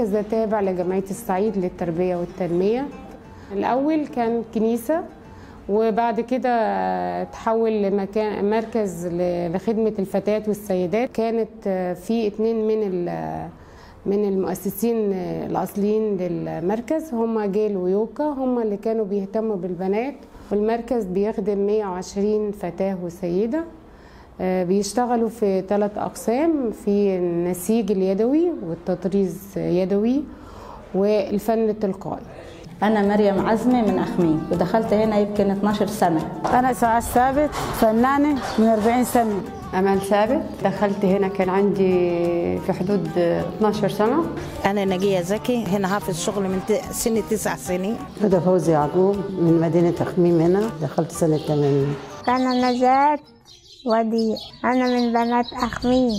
المركز ده تابع لجمعية الصعيد للتربية والتنمية الأول كان كنيسة وبعد كده تحول لمكان مركز ل- لخدمة الفتيات والسيدات كانت في اتنين من ال- من المؤسسين الأصليين للمركز هم جيل ويوكا هم اللي كانوا بيهتموا بالبنات والمركز بيخدم 120 فتاة وسيدة آه، بيشتغلوا في ثلاث أقسام في النسيج اليدوي والتطريز يدوي والفن التلقائي أنا مريم عزمي من أخميم ودخلت هنا يمكن 12 سنة أنا سعاد ثابت فنانة من 40 سنة أمال ثابت دخلت هنا كان عندي في حدود 12 سنة أنا نجية زكي هنا حافظ شغل من ت- سن تسع سنين هدى فوزي يعقوب من مدينة تخميم هنا دخلت سنة 80 أنا نجاة وديع أنا من بنات أخميم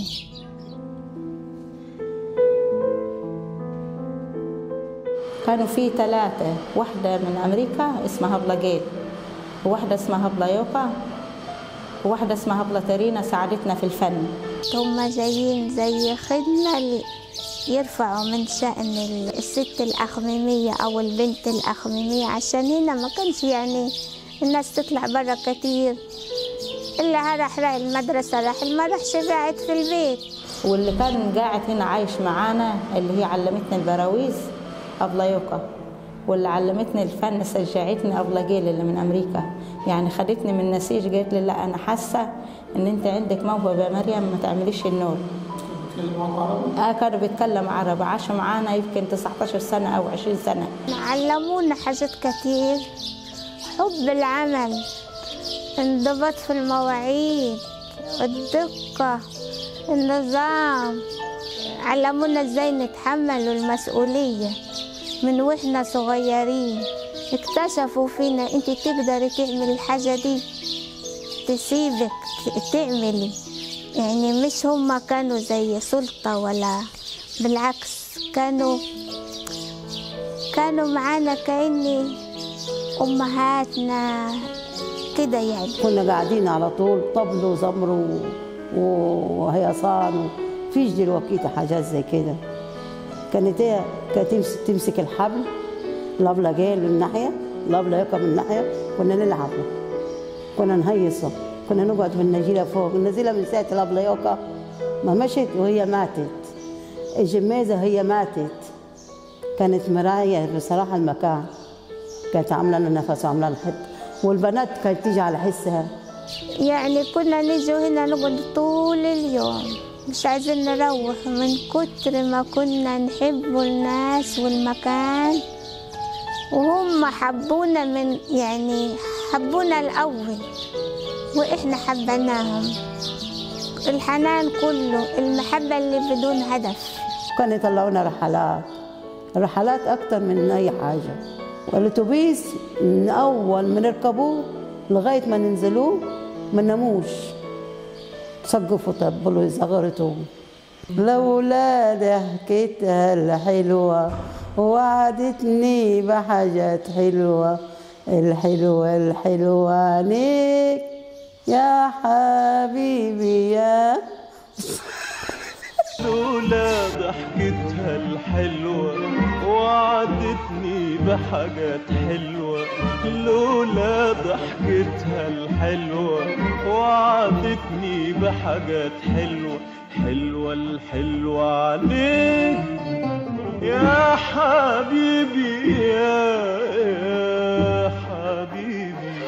كانوا في ثلاثة واحدة من أمريكا اسمها بلا جيل وواحدة اسمها بلا يوكا وواحدة اسمها بلا ترينا ساعدتنا في الفن هم جايين زي خدمة ل- يرفعوا من شأن الست الأخميمية أو البنت الأخميمية عشان هنا ما كانش يعني الناس تطلع برا كتير اللي راح راح المدرسة راح ما راحش قاعد في البيت واللي كان قاعد هنا عايش معانا اللي هي علمتني البراويز أبلا يوكا واللي علمتني الفن شجعتني أبلا جيل اللي من أمريكا يعني خدتني من نسيج قالت لي لا أنا حاسة إن أنت عندك موهبة يا مريم ما تعمليش النور آه كانوا بيتكلم عربي عاشوا معانا يمكن 19 سنة أو 20 سنة علمونا حاجات كتير حب العمل انضباط في المواعيد الدقة النظام علمونا ازاي نتحمل المسؤولية من واحنا صغيرين اكتشفوا فينا انت تقدري تعملي الحاجة دي تسيبك ت- تعملي يعني مش هما كانوا زي سلطة ولا بالعكس كانوا كانوا معانا كأني أمهاتنا كده يعني كنا قاعدين على طول طبل وزمر و- وهيصان فيش دلوقتي حاجات زي كده كانت هي كانت تمسك, تمسك الحبل لابلا جايه من ناحيه لابلا يقع من ناحيه كنا نلعب كنا نهيصه كنا نقعد في النجيله فوق النجيله من ساعه لابلا يوكا ما مشت وهي ماتت الجميزه هي ماتت كانت مرايه بصراحه المكان كانت عامله لنا نفس وعامله لنا حته والبنات كانت تيجي على حسها يعني كنا نيجوا هنا نقعد طول اليوم مش عايزين نروح من كتر ما كنا نحب الناس والمكان وهم حبونا من يعني حبونا الأول وإحنا حبناهم الحنان كله المحبة اللي بدون هدف كانوا يطلعونا رحلات رحلات أكتر من أي حاجة والأتوبيس من أول ما نركبوه لغاية ما ننزلوه ما نناموش سقفوا طبلوا يزغرتوا لولا ضحكتها الحلوة وعدتني بحاجات حلوة الحلوة الحلوة عنيك يا حبيبي يا لولا ضحكتها الحلوة وعدتني بحاجات حلوة لولا ضحكتها الحلوة وعدتني بحاجات حلوة حلوة الحلوة عليك يا حبيبي يا, يا حبيبي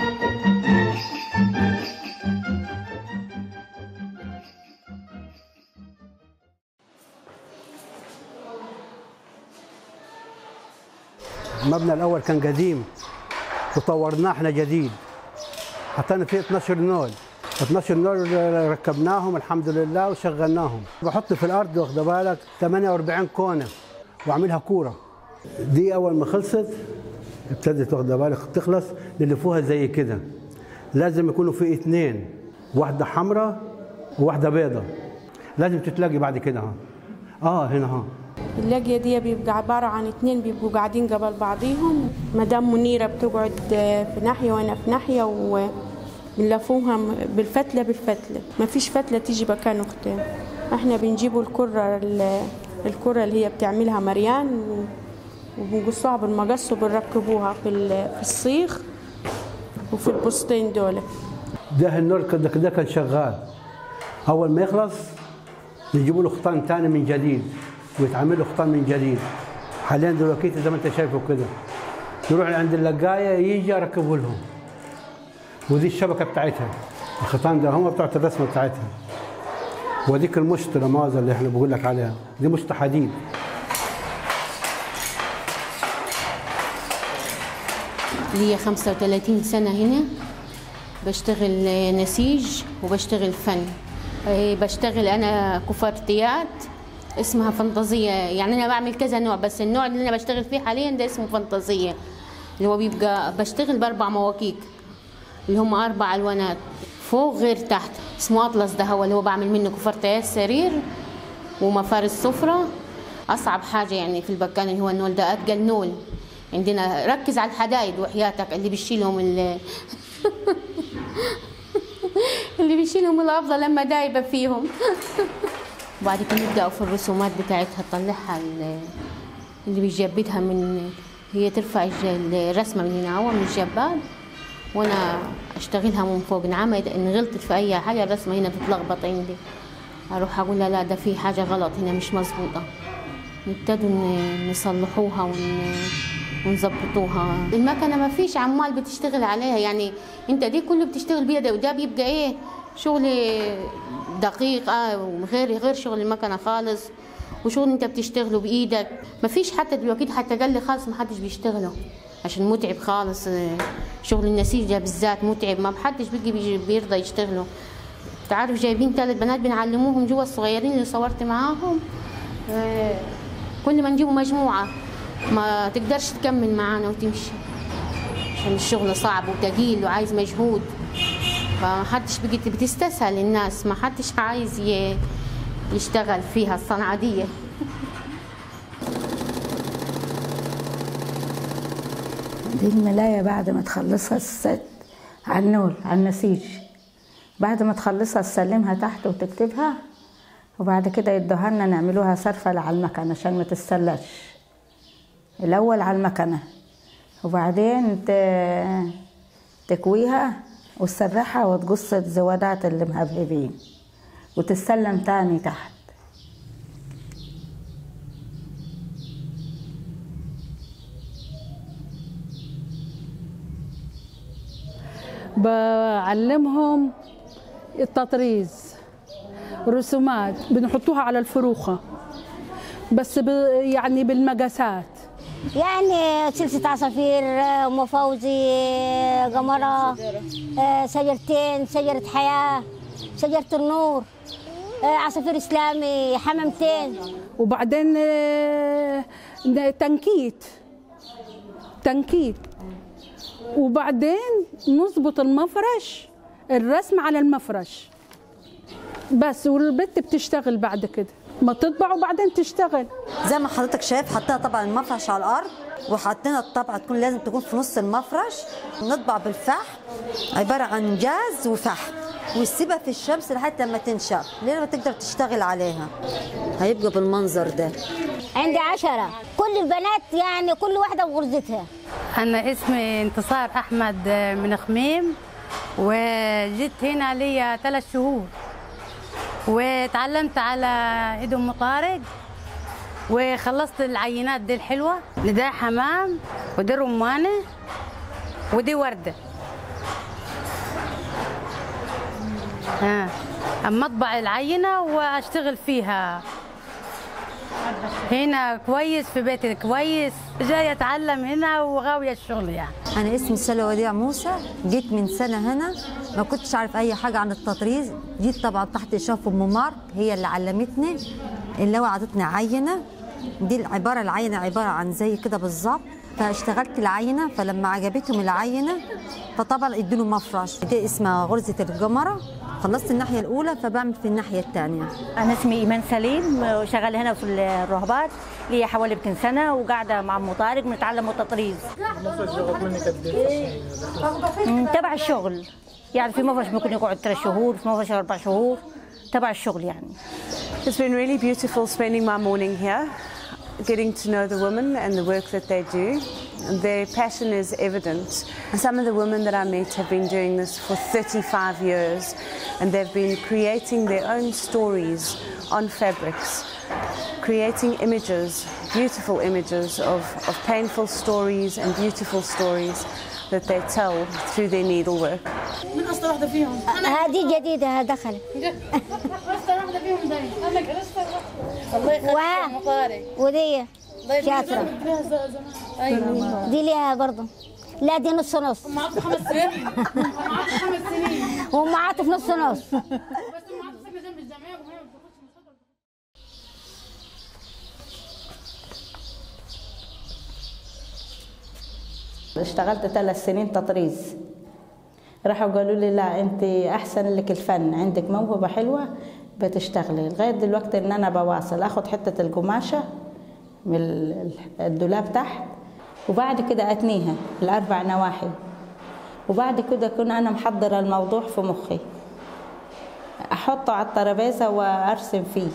المبنى الاول كان قديم وطورناه احنا جديد حطينا فيه 12 نول 12 نول ركبناهم الحمد لله وشغلناهم بحط في الارض واخد بالك 48 كونه واعملها كوره دي اول ما خلصت ابتدت واخد بالك تخلص نلفوها زي كده لازم يكونوا في اثنين واحده حمراء وواحده بيضة لازم تتلاقي بعد كده ها اه هنا ها اللاجية دي بيبقى عبارة عن اتنين بيبقوا قاعدين قبل بعضيهم مدام منيرة بتقعد في ناحية وأنا في ناحية وبنلفوها بالفتلة بالفتلة ما فيش فتلة تيجي مكان أختين احنا بنجيبوا الكرة ال- الكرة اللي هي بتعملها مريان و- وبنقصوها بالمقص وبنركبوها في ال- في الصيغ وفي البسطين دول ده النور كده كده كان شغال اول ما يخلص يجيبوا له خطان تاني من جديد ويتعمل له خطان من جديد حاليا دلوقتي زي ما انت شايفه كده يروح عند اللقايه يجي يركبوا لهم ودي الشبكه بتاعتها الخطان ده هم بتوعت الرسمه بتاعتها وديك المشط المازه اللي احنا بقول لك عليها دي مشط حديد لي 35 سنة هنا بشتغل نسيج وبشتغل فن إيه، بشتغل أنا كوفرتيات اسمها فانتازية يعني أنا بعمل كذا نوع بس النوع اللي أنا بشتغل فيه حاليا ده اسمه فانتازية اللي هو بيبقى بشتغل بأربع مواكيك اللي هم أربع ألوانات فوق غير تحت اسمه أطلس ده هو اللي هو بعمل منه كوفرتيات سرير ومفارش سفرة أصعب حاجة يعني في البكان اللي هو النول ده أتقل نول عندنا ركز على الحدايد وحياتك اللي بيشيلهم ال اللي بيشيلهم الأفضل لما دايبة فيهم وبعد كده نبدأ في الرسومات بتاعتها تطلعها ال- اللي بيجبدها من هي ترفع الج- الرسمة من هنا هو من الجباد وأنا أشتغلها من فوق نعمة إن غلطت في أي حاجة الرسمة هنا بتتلخبط عندي أروح أقول لها لا ده في حاجة غلط هنا مش مظبوطة نبتدوا ن- نصلحوها ون... ونظبطوها المكنه ما فيش عمال بتشتغل عليها يعني انت دي كله بتشتغل بيدك وده بيبقى ايه شغل دقيق اه غير غير شغل المكنه خالص وشغل انت بتشتغله بايدك ما فيش حتى دلوقتي حتى قال لي خالص ما حدش بيشتغله عشان متعب خالص آه، شغل النسيج ده بالذات متعب ما حدش بيجي بيجي- بيرضى يشتغله تعرف جايبين ثلاث بنات بنعلموهم جوا الصغيرين اللي صورت معاهم آه، كل ما نجيبوا مجموعة ما تقدرش تكمل معانا وتمشي عشان الشغل صعب وتقيل وعايز مجهود فما حدش بقت بتستسهل الناس ما حدش عايز ي- يشتغل فيها الصنعة دي دي الملاية بعد ما تخلصها الست على النول على النسيج بعد ما تخلصها تسلمها تحت وتكتبها وبعد كده يدوها لنا نعملوها صرفة على المكنة عشان ما تستلش الأول على المكنة وبعدين ت- تكويها وتسرحها وتقص الزوادات اللي مهبهبين وتتسلم تاني تحت بعلمهم التطريز رسومات بنحطوها على الفروخة بس ب يعني بالمقاسات يعني سلسلة عصافير أم فوزي قمرة آه، شجرتين شجرة حياة شجرة النور آه، عصافير إسلامي حمامتين وبعدين آه، تنكيت تنكيت وبعدين نظبط المفرش الرسم على المفرش بس والبت بتشتغل بعد كده ما تطبع وبعدين تشتغل زي ما حضرتك شايف حطينا طبعا المفرش على الارض وحطينا الطبعه تكون لازم تكون في نص المفرش نطبع بالفحم عباره عن جاز وفحم وتسيبها في الشمس لحد ما تنشف لين ما تقدر تشتغل عليها هيبقى بالمنظر ده عندي عشرة كل البنات يعني كل واحدة بغرزتها أنا اسمي انتصار أحمد من خميم وجيت هنا ليا ثلاث شهور وتعلمت على ايد ام طارق وخلصت العينات دي الحلوه ده حمام ودي رمانه ودي ورده ها اما اطبع العينه واشتغل فيها هنا كويس في بيتي كويس جاي اتعلم هنا وغاويه الشغل يعني انا اسمي سلا وديع موسى جيت من سنه هنا ما كنتش عارف اي حاجه عن التطريز جيت طبعا تحت اشراف ام مارك هي اللي علمتني اللي هو عطتني عينه دي العباره العينه عباره عن زي كده بالظبط فاشتغلت العينه فلما عجبتهم العينه فطبعا ادوا مفرش دي اسمها غرزه القمره خلصت الناحيه الاولى فبعمل في الناحيه الثانيه أنا اسمي إيمان سليم وشغالة هنا في الرهبات لي حوالي يمكن سنة وقاعدة مع أم طارق بنتعلم التطريز مم، تبع الشغل يعني في مفرش ممكن يقعد ثلاث شهور في مفرش أربع شهور تبع الشغل يعني It's been really beautiful spending my morning here, getting to know the women and the work that they do. And their passion is evident. And some of the women that I met have been doing this for 35 years, and they've been creating their own stories on fabrics, creating images, beautiful images of, of painful stories and beautiful stories that they tell through their needlework. من أصل واحدة فيهم؟ هذه جديدة دخلت أصل واحدة فيهم ده أنا جلست الله يخليك مطاري ودي شاطرة دي ليها برضه لا دي نص نص هم عطوا خمس سنين هم عطوا خمس سنين هم عاطف نص نص بس هم عطوا سنة جنب الجمعية وهي ما بتاخدش اشتغلت ثلاث سنين تطريز راحوا قالوا لي لا انت احسن لك الفن عندك موهبه حلوه بتشتغلي لغايه دلوقتي ان انا بواصل اخد حته القماشه من ال- الدولاب تحت وبعد كده اتنيها الاربع نواحي وبعد كده اكون انا محضره الموضوع في مخي احطه على الترابيزه وارسم فيه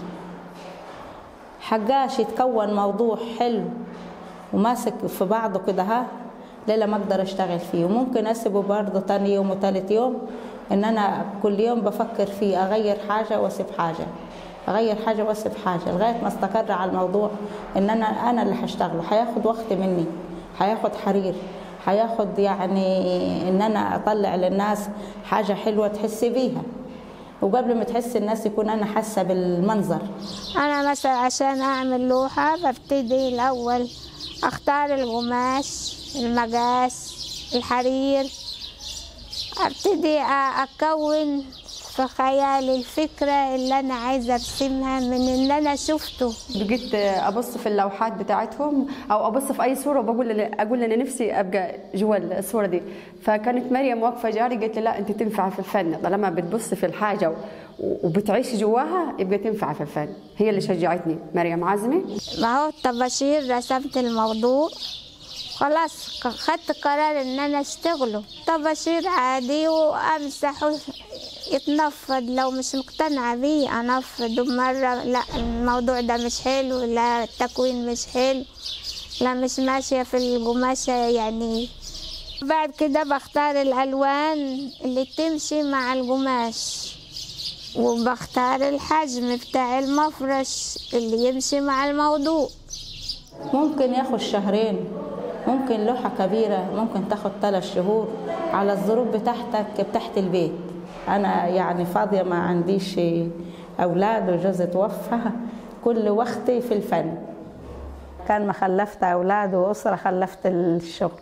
حقاش يتكون موضوع حلو وماسك في بعضه كده ها ليلة ما اقدر اشتغل فيه وممكن اسيبه برضه تاني يوم وتالت يوم ان انا كل يوم بفكر فيه اغير حاجة واسيب حاجة اغير حاجة واسيب حاجة لغاية ما استقر على الموضوع ان انا انا اللي هشتغله هياخد وقت مني هياخد حرير هياخد يعني ان انا اطلع للناس حاجة حلوة تحسي بيها وقبل ما تحس الناس يكون انا حاسة بالمنظر أنا مثلا عشان أعمل لوحة ببتدي الأول أختار القماش المقاس الحرير أبتدي أ- أكون في خيالي الفكرة اللي أنا عايزة أرسمها من اللي أنا شفته بقيت ابص في اللوحات بتاعتهم او ابص في اي صوره وبقول لأ- اقول انا نفسي ابقى جوا الصوره دي فكانت مريم واقفه جاري قالت لي لا انت تنفع في الفن طالما بتبص في الحاجه و- وبتعيش جواها يبقى تنفع في الفن هي اللي شجعتني مريم عزمي ما هو الطباشير رسمت الموضوع خلاص ق- خدت قرار ان انا اشتغله طباشير عادي وامسحه يتنفض لو مش مقتنعة بيه انفضه مرة لا الموضوع ده مش حلو لا التكوين مش حلو لا مش ماشية في القماشة يعني بعد كده بختار الالوان اللي تمشي مع القماش وبختار الحجم بتاع المفرش اللي يمشي مع الموضوع ممكن ياخد شهرين ممكن لوحة كبيرة ممكن تاخد ثلاث شهور على الظروف بتاعتك بتاعت البيت أنا يعني فاضية ما عنديش أولاد وجوزي توفى كل وقتي في الفن كان ما خلفت أولاد وأسرة خلفت الشغل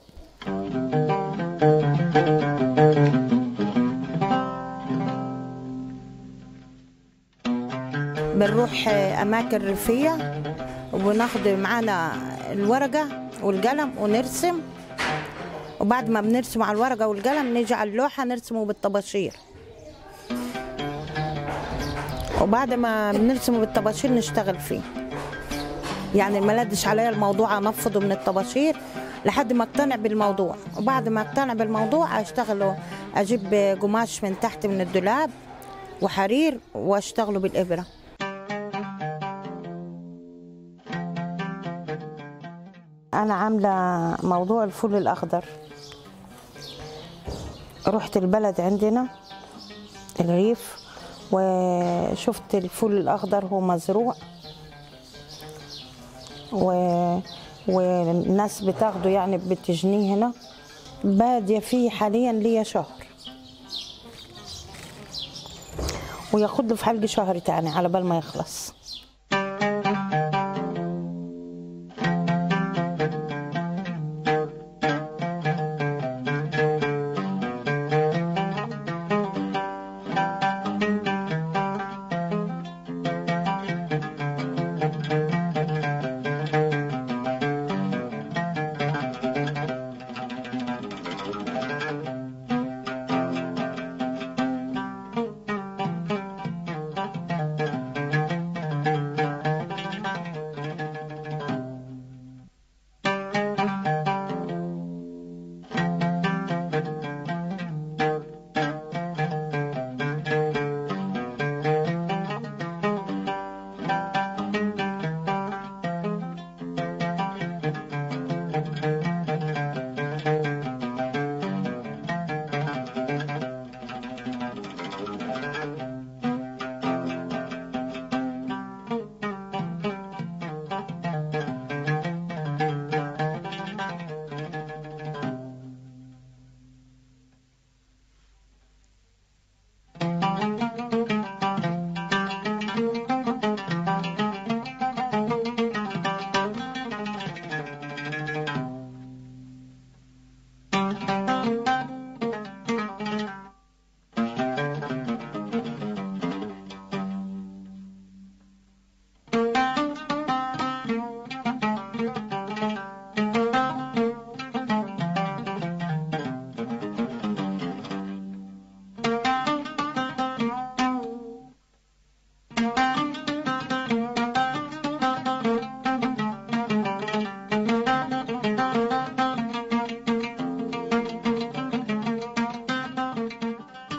بنروح أماكن ريفية وناخد معانا الورقة والقلم ونرسم وبعد ما بنرسم على الورقة والقلم نيجي على اللوحة نرسمه بالطباشير وبعد ما بنرسمه بالطباشير نشتغل فيه يعني ما لدش عليا الموضوع انفضه من الطباشير لحد ما اقتنع بالموضوع وبعد ما اقتنع بالموضوع اشتغله اجيب قماش من تحت من الدولاب وحرير واشتغله بالابره أنا عاملة موضوع الفول الأخضر رحت البلد عندنا الريف وشفت الفول الأخضر هو مزروع و... والناس بتاخده يعني بتجنيه هنا بادية فيه حاليا ليا شهر وياخد له في حلقة شهر تاني على بال ما يخلص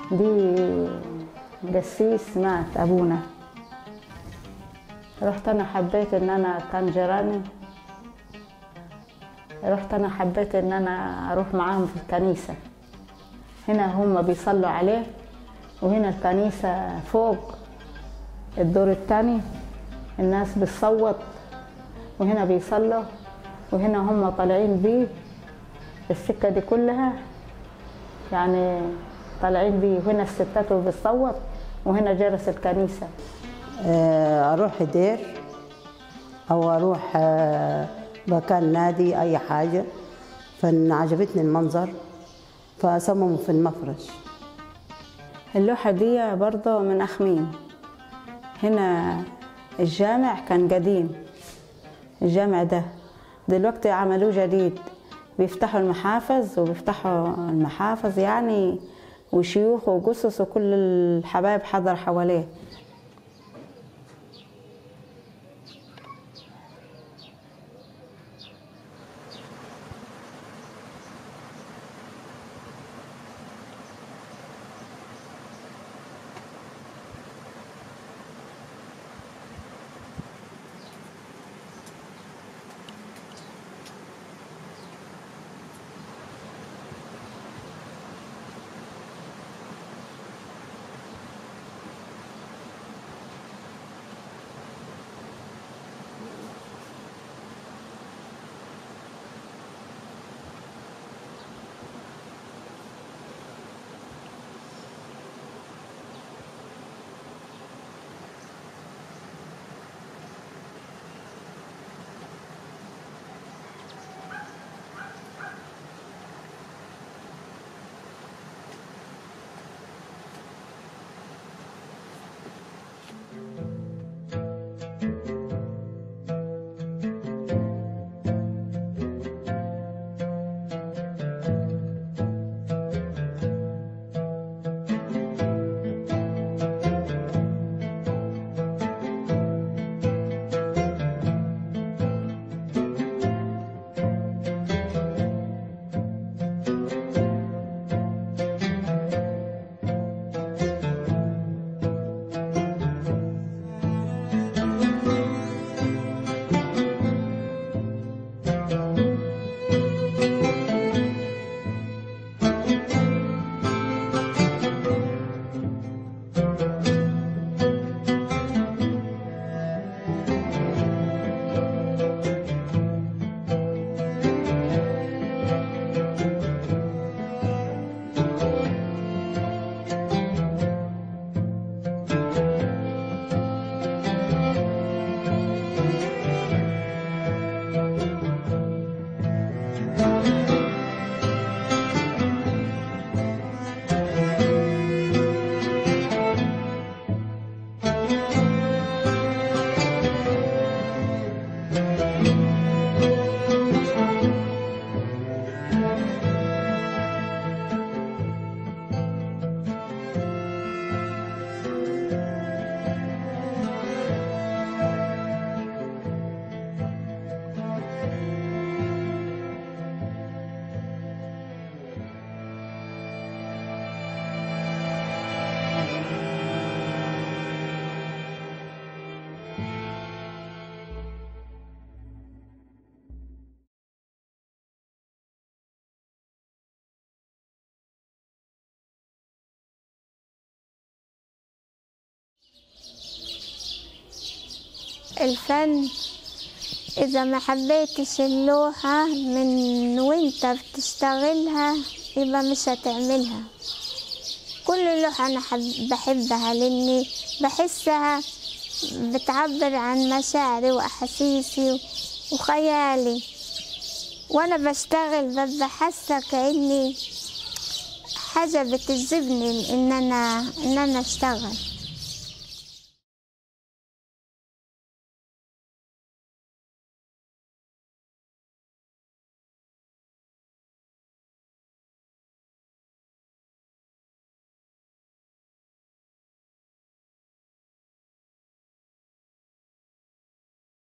دي قسيس مات أبونا رحت أنا حبيت إن أنا كان جيراني رحت أنا حبيت إن أنا أروح معاهم في الكنيسة هنا هم بيصلوا عليه وهنا الكنيسة فوق الدور الثاني الناس بتصوت وهنا بيصلوا وهنا هم طالعين بيه السكة دي كلها يعني طالعين بيه وهنا الستات بتصوت وهنا جرس الكنيسة آه، اروح دير او اروح آه، مكان نادي اي حاجه فان عجبتني المنظر فصمموا في المفرش اللوحة دي برضه من أخميم هنا الجامع كان قديم الجامع ده دلوقتي عملوه جديد بيفتحوا المحافظ وبيفتحوا المحافظ يعني وشيوخ وجثث وكل الحبايب حضر حواليه الفن إذا ما حبيتش اللوحة من وانت بتشتغلها يبقى مش هتعملها كل لوحة أنا حب بحبها لأني بحسها بتعبر عن مشاعري وأحاسيسي وخيالي وأنا بشتغل ببقى حاسة كأني حاجة بتجذبني إن أنا إن أنا أشتغل